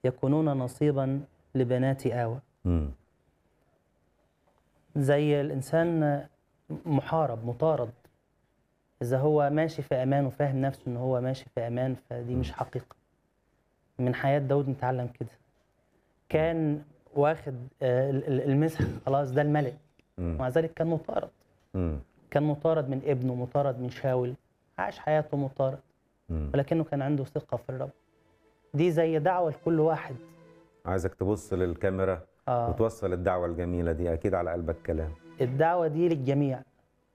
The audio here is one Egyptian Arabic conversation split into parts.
يكونون نصيبا لبنات آوى مم. زي الإنسان محارب مطارد إذا هو ماشي في أمان وفاهم نفسه إن هو ماشي في أمان فدي مش حقيقة من حياة داود نتعلم كده كان واخد آه، ال- ال- المسح خلاص ده الملك مم. ومع ذلك كان مطارد مم. كان مطارد من ابنه مطارد من شاول عاش حياته مطارد مم. ولكنه كان عنده ثقة في الرب دي زي دعوة لكل واحد عايزك تبص للكاميرا آه. وتوصل الدعوة الجميلة دي أكيد على قلبك كلام الدعوة دي للجميع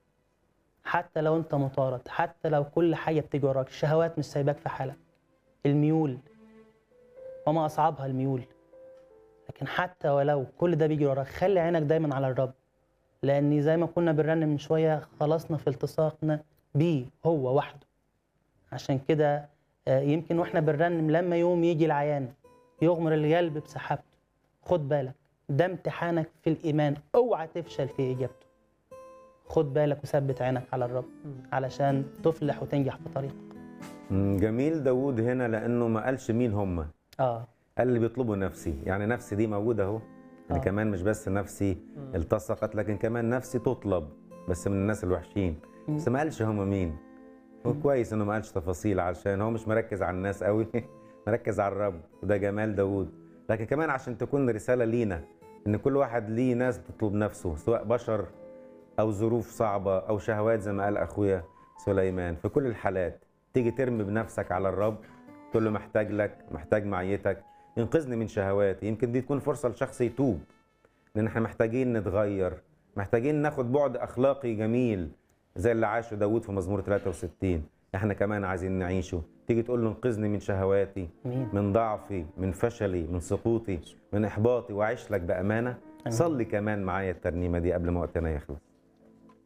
حتى لو انت مطارد حتى لو كل حاجة بتيجي وراك الشهوات مش سايباك في حالك الميول وما أصعبها الميول لكن حتى ولو كل ده بيجي وراك خلي عينك دايما على الرب لأن زي ما كنا بنرنم من شوية خلصنا في التصاقنا بيه هو وحده عشان كده آه، يمكن واحنا بنرنم لما يوم يجي العيان يغمر القلب بسحابته خد بالك ده امتحانك في الإيمان اوعى تفشل في إجابته خد بالك وثبت عينك على الرب علشان تفلح وتنجح في طريقك مم. جميل داوود هنا لأنه ما قالش مين هم اه قال اللي بيطلبوا نفسي يعني نفسي دي موجودة أهو يعني آه. كمان مش بس نفسي التصقت لكن كمان نفسي تطلب بس من الناس الوحشين بس ما قالش هم مين وكويس انه ما قالش تفاصيل عشان هو مش مركز على الناس قوي مركز على الرب وده جمال داوود لكن كمان عشان تكون رسالة لينا ان كل واحد ليه ناس تطلب نفسه سواء بشر او ظروف صعبة او شهوات زي ما قال اخويا سليمان في كل الحالات تيجي ترمي بنفسك على الرب تقول له محتاج لك محتاج معيتك انقذني من شهواتي يمكن دي تكون فرصة لشخص يتوب لان احنا محتاجين نتغير محتاجين ناخد بعد اخلاقي جميل زي اللي عاشه داود في مزمور 63 احنا كمان عايزين نعيشه تيجي تقول له انقذني من شهواتي امين من ضعفي من فشلي من سقوطي من احباطي واعيش لك بامانه أمين. صلي كمان معايا الترنيمه دي قبل ما وقتنا يخلص